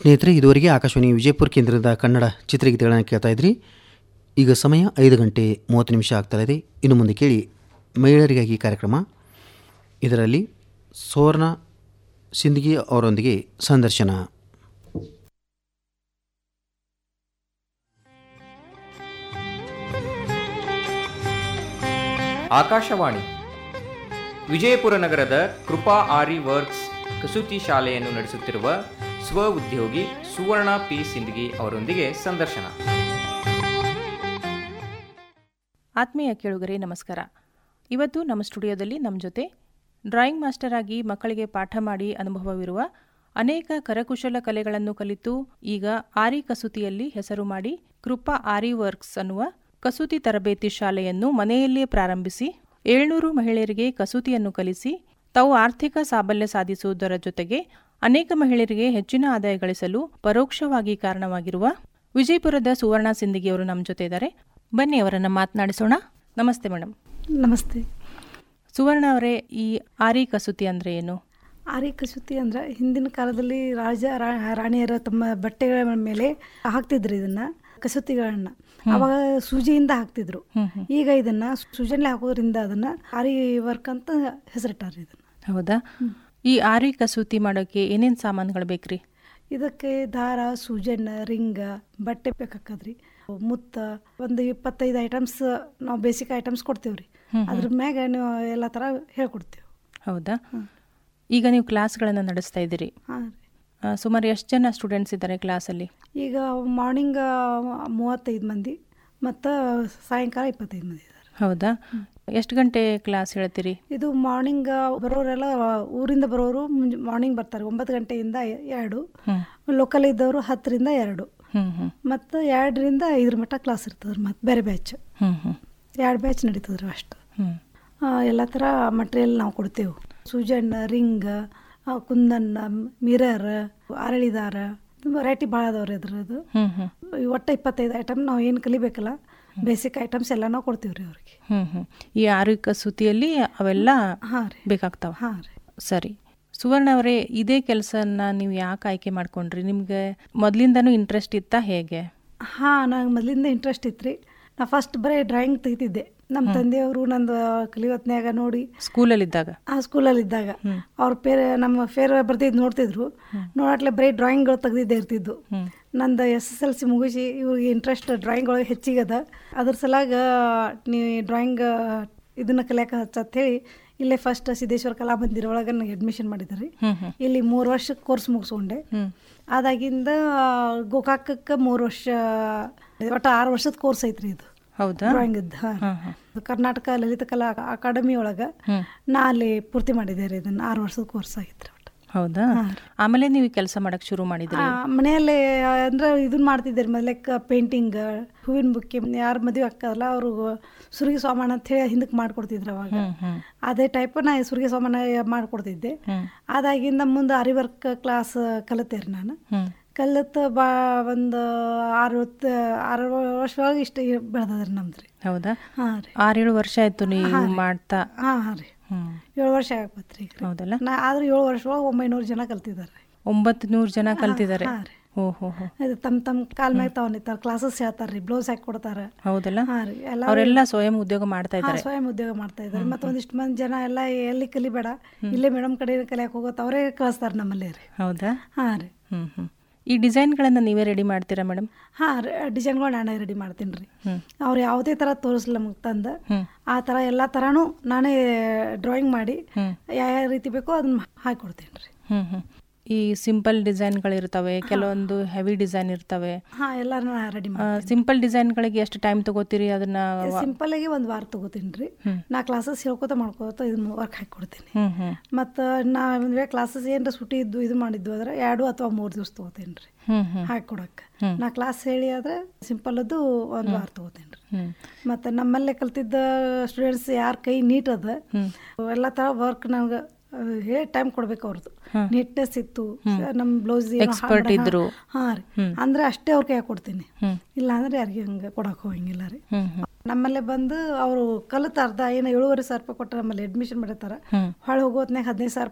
ಸ್ನೇಹಿತರೆ ಇದುವರೆಗೆ ಆಕಾಶವಾಣಿ ವಿಜಯಪುರ ಕೇಂದ್ರದ ಕನ್ನಡ ಚಿತ್ರಗೀತೆಗಳನ್ನು ಕೇಳ್ತಾ ಇದ್ರಿ ಈಗ ಸಮಯ ಐದು ಗಂಟೆ ಮೂವತ್ತು ನಿಮಿಷ ಆಗ್ತಾ ಇದೆ ಇನ್ನು ಮುಂದೆ ಕೇಳಿ ಮಹಿಳೆಯರಿಗಾಗಿ ಕಾರ್ಯಕ್ರಮ ಇದರಲ್ಲಿ ಸುವರ್ಣ ಸಿಂದಗಿ ಅವರೊಂದಿಗೆ ಸಂದರ್ಶನ ಆಕಾಶವಾಣಿ ವಿಜಯಪುರ ನಗರದ ಕೃಪಾ ಆರಿ ವರ್ಕ್ಸ್ ಕಸೂತಿ ಶಾಲೆಯನ್ನು ನಡೆಸುತ್ತಿರುವ ಸ್ವ ಉದ್ಯೋಗಿ ಸುವರ್ಣ ಪಿ ಸಿಂದಗಿ ಅವರೊಂದಿಗೆ ಸಂದರ್ಶನ ಆತ್ಮೀಯ ಕೇಳುಗರೆ ನಮಸ್ಕಾರ ಇವತ್ತು ನಮ್ಮ ಸ್ಟುಡಿಯೋದಲ್ಲಿ ನಮ್ಮ ಜೊತೆ ಡ್ರಾಯಿಂಗ್ ಮಾಸ್ಟರ್ ಆಗಿ ಮಕ್ಕಳಿಗೆ ಪಾಠ ಮಾಡಿ ಅನುಭವವಿರುವ ಅನೇಕ ಕರಕುಶಲ ಕಲೆಗಳನ್ನು ಕಲಿತು ಈಗ ಆರಿ ಕಸೂತಿಯಲ್ಲಿ ಹೆಸರು ಮಾಡಿ ಕೃಪಾ ಆರಿ ವರ್ಕ್ಸ್ ಅನ್ನುವ ಕಸೂತಿ ತರಬೇತಿ ಶಾಲೆಯನ್ನು ಮನೆಯಲ್ಲೇ ಪ್ರಾರಂಭಿಸಿ ಏಳ್ನೂರು ಮಹಿಳೆಯರಿಗೆ ಕಸೂತಿಯನ್ನು ಕಲಿಸಿ ತಾವು ಆರ್ಥಿಕ ಸಾಬಲ್ಯ ಸಾಧಿಸುವುದರ ಜೊತೆಗೆ ಅನೇಕ ಮಹಿಳೆಯರಿಗೆ ಹೆಚ್ಚಿನ ಆದಾಯ ಗಳಿಸಲು ಪರೋಕ್ಷವಾಗಿ ಕಾರಣವಾಗಿರುವ ವಿಜಯಪುರದ ಸುವರ್ಣ ಸಿಂದಗಿಯವರು ನಮ್ಮ ಜೊತೆ ಇದ್ದಾರೆ ಬನ್ನಿ ಅವರನ್ನ ಮಾತನಾಡಿಸೋಣ ನಮಸ್ತೆ ಮೇಡಮ್ ನಮಸ್ತೆ ಸುವರ್ಣ ಅವರೇ ಈ ಆರಿ ಕಸೂತಿ ಅಂದ್ರೆ ಏನು ಆರಿ ಕಸೂತಿ ಅಂದ್ರೆ ಹಿಂದಿನ ಕಾಲದಲ್ಲಿ ರಾಜ ರಾ- ರಾಣಿಯರ ತಮ್ಮ ಬಟ್ಟೆಗಳ ಮೇಲೆ ಹಾಕ್ತಿದ್ರು ಇದನ್ನ ಕಸೂತಿಗಳನ್ನ ಅವಾಗ ಸೂಜಿಯಿಂದ ಹಾಕ್ತಿದ್ರು ಈಗ ಇದನ್ನ ಸೂಜನ್ಲೆ ಹಾಕೋದ್ರಿಂದ ಅದನ್ನ ಆರಿ ವರ್ಕ್ ಅಂತ ಹೆಸರಿಟ್ಟಾರ ಇದನ್ನ ಹೌದಾ ಈ ಆರಿ ಕಸೂತಿ ಮಾಡೋಕೆ ಏನೇನ್ ಸಾಮಾನುಗಳು ಬೇಕ್ರಿ ಇದಕ್ಕೆ ದಾರ ಸೂಜನ್ ರಿಂಗ ಬಟ್ಟೆ ಬೇಕಾಕದ್ರಿ ಮುತ್ತ ಒಂದು ಇಪ್ಪತ್ತೈದು ಐಟಮ್ಸ್ ನಾವು ಬೇಸಿಕ್ ಐಟಮ್ಸ್ ಕೊಡ್ತೇವ್ರಿ ಅದ್ರ ಮ್ಯಾಗ ನೀವು ಎಲ್ಲ ಥರ ಹೇಳ್ಕೊಡ್ತೇವೆ ಹೌದಾ ಈಗ ನೀವು ಕ್ಲಾಸ್ಗಳನ್ನು ನಡೆಸ್ತಾ ಇದ್ದೀರಿ ಹಾಂ ರೀ ಆ, ಸುಮಾರು ಎಷ್ಟು ಜನ ಸ್ಟೂಡೆಂಟ್ಸ್ ಇದ್ದಾರೆ ಕ್ಲಾಸಲ್ಲಿ ಈಗ ಮಾರ್ನಿಂಗ್ ಮೂವತ್ತೈದು ಮಂದಿ ಮತ್ತು ಸಾಯಂಕಾಲ ಇಪ್ಪತ್ತೈದು ಮಂದಿ ಇದ್ದಾರೆ ಹೌದಾ ಎಷ್ಟು ಗಂಟೆ ಕ್ಲಾಸ್ ಹೇಳ್ತೀರಿ ಇದು ಮಾರ್ನಿಂಗ್ ಬರೋರೆಲ್ಲ ಊರಿಂದ ಬರೋರು ಮುಂಜ್ ಮಾರ್ನಿಂಗ್ ಬರ್ತಾರೆ ಒಂಬತ್ತು ಗಂಟೆಯಿಂದ ಎ- ಎರಡು ಲೋಕಲ್ ಇದ್ದವರು ಹತ್ತರಿಂದ ಎರಡು ಹ್ಮ್ ಹ್ಮ್ ಮತ್ತು ಎರಡರಿಂದ ಐದರ ಮಟ್ಟ ಕ್ಲಾಸ್ ಇರ್ತದೆ ಮತ್ತು ಬೇರೆ ಬ್ಯಾಚ್ ಹ್ಮ್ ಹ್ಮ್ ಎರಡು ಬ್ಯಾಚ್ ನಡೀತದ್ರಿ ಅಷ್ಟು ಹ್ಮ್ ಆ, ಎಲ್ಲ ಥರ ಮಟ್ರಿಯಲ್ ನಾವು ಕೊಡ್ತೇವೆ ಸೂಜನ್ ರಿಂಗ್ ಆ, ಕುಂದನ್ ಮಿರರ್ ಅರಳಿದಾರ ವೆರೈಟಿ ಭಾಳ ಅದಾವ್ರಿ ಅದ್ರದ್ದು ಹ್ಮ್ ಹ್ಮ್ ಈ ಒಟ್ಟು ಇಪ್ಪತ್ತೈದು ಐಟಮ್ ನಾವು ಏನು ಕಲಿಬೇಕಲ್ಲ ಬೇಸಿಕ್ ಐಟಮ್ಸ್ ಎಲ್ಲ ನಾವು ಕೊಡ್ತೀವಿ ರೀ ಅವ್ರಿಗೆ ಹ್ಮ್ ಹ್ಮ್ ಈ ಆರಿ ಕಸೂತಿಯಲ್ಲಿ ಅವೆಲ್ಲ ಹಾಂ ರೀ ಬೇಕಾಗ್ತಾವ ಹಾಂ ರೀ ಸರಿ ಸುವರ್ಣ ಅವರೇ ಇದೇ ಕೆಲಸನ ನೀವು ಯಾಕೆ ಆಯ್ಕೆ ಮಾಡ್ಕೊಂಡ್ರಿ ನಿಮ್ಗೆ ಮೊದಲಿಂದನೂ ಇಂಟ್ರೆಸ್ಟ್ ಇತ್ತಾ ಹೇಗೆ ಹಾಂ ನಂಗೆ ಮೊದಲಿಂದ ಇಂಟ್ರೆಸ್ಟ್ ಇತ್ತು ರೀ ನಾ ಫಸ್ಟ್ ಬರೀ ಡ್ರಾಯಿಂಗ್ ತೆಗಿತಿದ್ದೆ ನಮ್ಮ ತಂದೆಯವರು ನಂದು ಕಲಿಯೋತ್ನ್ಯಾಗ ನೋಡಿ ಸ್ಕೂಲಲ್ಲಿದ್ದಾಗ ಆ ಸ್ಕೂಲಲ್ಲಿ ಇದ್ದಾಗ ಅವ್ರ ಪೇರ್ ನಮ್ಮ ಫೇರ್ ಬರ್ತಿದ್ದು ನೋಡ್ತಿದ್ರು ನೋಡಟ್ಲೆ ಬರೀ ಡ್ರಾಯಿಂಗ್ಗಳು ತೆಗ್ದಿದ್ದೇ ಇರ್ತಿದ್ದು ನಂದು ಎಸ್ ಎಸ್ ಎಲ್ ಸಿ ಮುಗಿಸಿ ಇವ್ರಿಗೆ ಇಂಟ್ರೆಸ್ಟ್ ಡ್ರಾಯಿಂಗ್ ಒಳಗೆ ಹೆಚ್ಚಿಗದ ಅದ್ರ ಸಲಾಗ ನೀವು ಡ್ರಾಯಿಂಗ್ ಇದನ್ನ ಕಲಿಯಾಕ ಹಚ್ಚತ್ ಹೇಳಿ ಇಲ್ಲೇ ಫಸ್ಟ್ ಸಿದ್ದೇಶ್ವರ ಕಲಾ ಮಂದಿರ ಒಳಗೆ ನನಗೆ ಅಡ್ಮಿಷನ್ ಮಾಡಿದ್ರಿ ಇಲ್ಲಿ ಮೂರು ವರ್ಷ ಕೋರ್ಸ್ ಮುಗಿಸ್ಕೊಂಡೆ ಅದಾಗಿಂದ ಗೋಕಾಕಕ್ಕೆ ಮೂರು ವರ್ಷ ಒಟ್ಟು ಆರು ವರ್ಷದ ಕೋರ್ಸ್ ಐತ್ರಿ ಇದು ಹೌದಾ ಡ್ರಾಯಿಂಗ್ ಕರ್ನಾಟಕ ಲಲಿತ ಕಲಾ ಅಕಾಡೆಮಿ ಒಳಗ ನಾ ಅಲ್ಲಿ ಪೂರ್ತಿ ಮಾಡಿದ್ದೆ ರೀ ಇದನ್ನ ಆರು ವರ್ಷದ ಕೋರ್ಸ್ ಆಗಿತ್ತು ಒಟ್ಟು ಹೌದಾ ಆಮೇಲೆ ನೀವು ಕೆಲಸ ಮಾಡಕ್ ಶುರು ಮಾಡಿದ್ರಿ ಆ, ಮನೆಯಲ್ಲೇ ಅಂದ್ರೆ ಇದನ್ನ ಮಾಡ್ತಿದ್ದೆ ರೀ ಮೊದಲೇ ಪೇಂಟಿಂಗ್ ಹೂವಿನ ಬುಕ್ಕೆ ಯಾರು ಮದುವೆ ಆಗ್ತಾರಲ್ಲ ಅವರು ಸುರಿಗೆ ಸಾಮಾನು ಅಂತ ಹೇಳಿ ಹಿಂದಕ್ಕೆ ಮಾಡ್ಕೊಡ್ತಿದ್ರು ಅವಾಗ ಅದೇ ಟೈಪ್ ನಾ ಸುರಿಗೆ ಸಾಮಾನು ಮಾಡ್ಕೊಡ್ತಿದ್ದೆ ಅದಾಗಿಂದ ಮುಂದೆ ಅರಿ ವರ್ಕ್ ಕ್ಲಾಸ್ ಕಲಿತೆ ರೀ ನಾನು ಕಲಿತ ಬಾ ಒಂದು ಆರು ಹೊತ್ತು- ಆರು ವರ್ಷ ಒಳಗೆ ಇಷ್ಟು ಬೆಳೆದದ್ರಿ ನಮ್ದು ರೀ ಹೌದಾ ಹಾಂ ರೀ ಆರೇಳು ವರ್ಷ ಆಯ್ತು ನೀವು ಮಾಡ್ತಾ ಹಾಂ ಹಾಂ ರೀ ಹ್ಮ್ ಏಳು ವರ್ಷ ಆಗತ್ತೆ ಈಗ ಹೌದಲ್ಲ ನಾ ಆದ್ರೆ ಏಳು ವರ್ಷ ಒಳಗೆ ಒಂಬೈನೂರು ಜನ ಕಲ್ತಿದ್ದಾರೆ ಒಂಬತ್ತು ನೂರು ಜನ ಕಲ್ತಿದ್ದಾರೆ ಹಾಂ ರೀ ಓ ಹೋ ಹೋ ಇದು ತಮ್ಮ ತಮ್ಮ ಕಾಲ್ ಮ್ಯಾಗ ತಾವ್ ನಿಂತಾರ ಕ್ಲಾಸಸ್ ಹೇಳ್ತಾರೆ ರೀ ಬ್ಲೌಸ್ ಹಾಕಿ ಕೊಡ್ತಾರೆ ಹೌದಲ್ಲ ಹಾಂ ರೀ ಎಲ್ಲ ಅವರೆಲ್ಲ ಸ್ವಯಂ ಉದ್ಯೋಗ ಮಾಡ್ತಾ ಹಾಂ ಇದ್ದಾರೆ ಸ್ವಯಂ ಉದ್ಯೋಗ ಮಾಡ್ತಾ ಇದ್ದಾರೆ ಮತ್ತು ಒಂದಿಷ್ಟು ಮಂದಿ ಜನ ಎಲ್ಲ ಎಲ್ಲಿ ಕಲಿಬೇಡ ಇಲ್ಲೇ ಮೇಡಮ್ ಕಡೆ ಕಲಿಯಕ್ಕೆ ಹೋಗೋದು ಅವರೇ ಕಳಿಸ್ತಾರೆ ನಮ್ಮಲ್ಲಿ ರೀ ಹೌದಾ ಹಾಂ ರೀ ಹ್ಮ್ ಹ್ಮ್ ಈ ಡಿಸೈನ್ಗಳನ್ನ ನೀವೇ ರೆಡಿ ಮಾಡ್ತೀರಾ ಮೇಡಮ್ ಹಾಂ ಡಿಸೈನ್ಗಳು ನಾನೇ ರೆಡಿ ಮಾಡ್ತೀನಿ ರೀ ಅವ್ರು ಯಾವುದೇ ಥರ ತೋರಿಸ್ಲಿ ನಮಗೆ ತಂದು ಆ ಥರ ಎಲ್ಲ ಥರನೂ ನಾನೇ ಡ್ರಾಯಿಂಗ್ ಮಾಡಿ ಯಾವ ರೀತಿ ಬೇಕೋ ಅದನ್ನ ಹಾಕಿಕೊಡ್ತೀನಿ ರೀ ಹ್ಮ್ ಹ್ಮ್ ಈ ಸಿಂಪಲ್ ಡಿಸೈನ್ಗಳಿರ್ತವೆ ಕೆಲವೊಂದು ಹೆವಿ ಡಿಸೈನ್ ಇರ್ತವೆ ಹಾಂ ಎಲ್ಲ ರೆಡಿ ಮಾಡಿ ಸಿಂಪಲ್ ಡಿಸೈನ್ಗಳಿಗೆ ಎಷ್ಟು ಟೈಮ್ ತಗೋತೀರಿ ಅದನ್ನ ಸಿಂಪಲ್ ಆಗಿ ಒಂದು ವಾರ ತಗೋತೀನಿ ರೀ ನಾ ಕ್ಲಾಸಸ್ ಹೇಳ್ಕೊತ ಮಾಡ್ಕೋತ ಇದನ್ನ ವರ್ಕ್ ಹಾಕಿ ಕೊಡ್ತೀನಿ ಹ್ಮ್ ಹ್ಮ್ ಮತ್ತು ನಾ ಒಂದು ವೇಳೆ ಕ್ಲಾಸಸ್ ಏನರ ಸುಟಿ ಇದ್ದು ಇದು ಮಾಡಿದ್ದು ಅಂದ್ರೆ ಎರಡು ಅಥವಾ ಮೂರು ದಿವಸ ತಗೋತೀನಿ ರೀ ಹ್ಮ್ ಹ್ಮ್ ಹಾಕಿ ಕೊಡಕ್ಕೆ ನಾ ಕ್ಲಾಸ್ ಹೇಳಿ ಆದ್ರೆ ಸಿಂಪಲ್ ಅದು ಒಂದು ವಾರ ತಗೋತೀನಿ ರೀ ಹ್ಮ್ ಮತ್ತು ನಮ್ಮಲ್ಲೇ ಕಲ್ತಿದ್ದ ಸ್ಟೂಡೆಂಟ್ಸ್ ಯಾರ ಕೈ ನೀಟ್ ಅದ ಎಲ್ಲ ಥರ ವರ್ಕ್ ನಂಗೆ ಹೇಳಿ ಟೈಮ್ ಕೊಡ್ಬೇಕು ಅವ್ರದ್ದು ನೀಟ್ನೆಸ್ ಇತ್ತು ನಮ್ಮ ಬ್ಲೌಸ್ Expert ಇದ್ರು. ಹಾಂ ರೀ ಅಂದ್ರೆ ಅಷ್ಟೇ ಅವ್ರ ಕೈಯಾಗ ಕೊಡ್ತೀನಿ ಇಲ್ಲ ಅಂದ್ರೆ ಯಾರಿಗೆ ಹಂಗೆ ಕೊಡಕ್ಕೆ ಹೋಗಂಗಿಲ್ಲ ರೀ ಹ್ಮ್ ಹ್ಮ್ ನಮ್ಮಲ್ಲೇ ಬಂದು ಅವರು ಕಲಿತ ಅರ್ಧ ಏನೋ ಏಳುವರೆ ಸಾವಿರ ರೂಪಾಯಿ ಕೊಟ್ಟು ನಮ್ಮಲ್ಲಿ ಅಡ್ಮಿಷನ್ ಮಾಡಿರ್ತಾರೆ ಹೊಳೆ ಹೋಗೋತ್ನಾಗ ಹದಿನೈದು ಸಾವಿರ